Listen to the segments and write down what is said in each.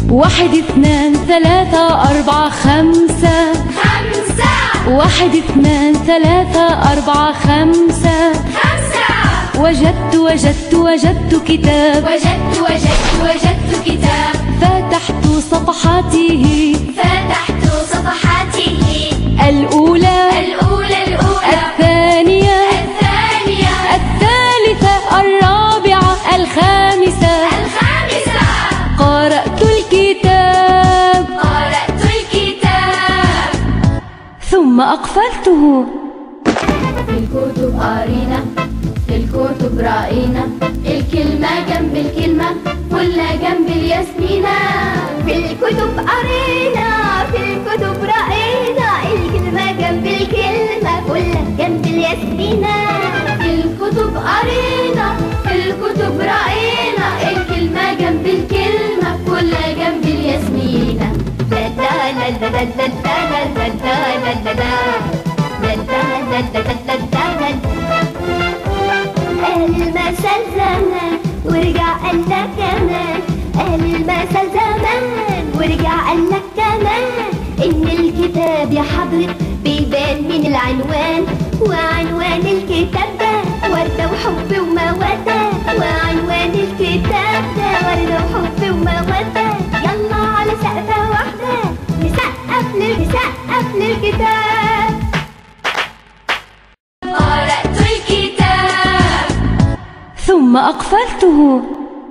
واحد اثنان ثلاثة أربعة خمسة خمسة واحد اثنان ثلاثة أربعة خمسة خمسة وجدت وجدت وجدت كتاب وجدت وجدت وجدت كتاب فتحت صفحاته فتحت صفحاته الأولى الأولى الأولى الثانية الثانية الثالثة الرابعة الخامسة الخامسة قرأت الكتاب قرأت الكتاب ثم أقفلته في الكتب قرينا في الكتب رأينا الكلمة جنب الكلمة كلها جنب الياسمينة في الكتب قرينا في الكتب رأينا الكلمة جنب الكلمة كلها جنب الياسمينة في الكتب قرينا في الكتب رأينا الكلمة جنب الكلمة كلها جنب الياسمينة دا دا دا دا دا دا دا دا دا دا دا دا أهل المثل زمان ورجع قال لك كمان أهل المثل زمان ورجع قال لك كمان إن الكتاب يا حضرة بيبان من العنوان وعنوان الكتاب ده وردة وحب ومودة وعنوان الكتاب ده وردة وحب ومودة يلا على سقفة واحدة نسقف لل- نسقف للكتاب قرأت الكتاب ثم أقفلته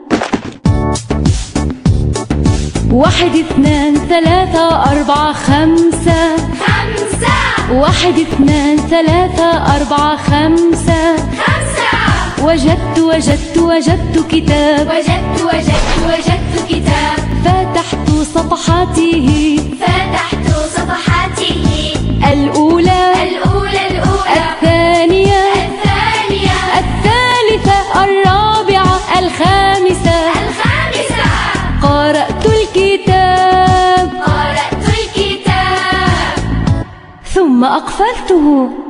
واحد اثنان ثلاثة أربعة خمسة خمسة واحد اثنان ثلاثة أربعة خمسة خمسة وجدت وجدت وجدت كتاب وجدت وجدت وجدت كتاب فتحت صفحاته فتحت صفحاته الأولى الأولى الأولى الثانية الثانية الثالثة الرابعة الخامسة الخامسة قرأت الكتاب قرأت الكتاب ثم أقفلته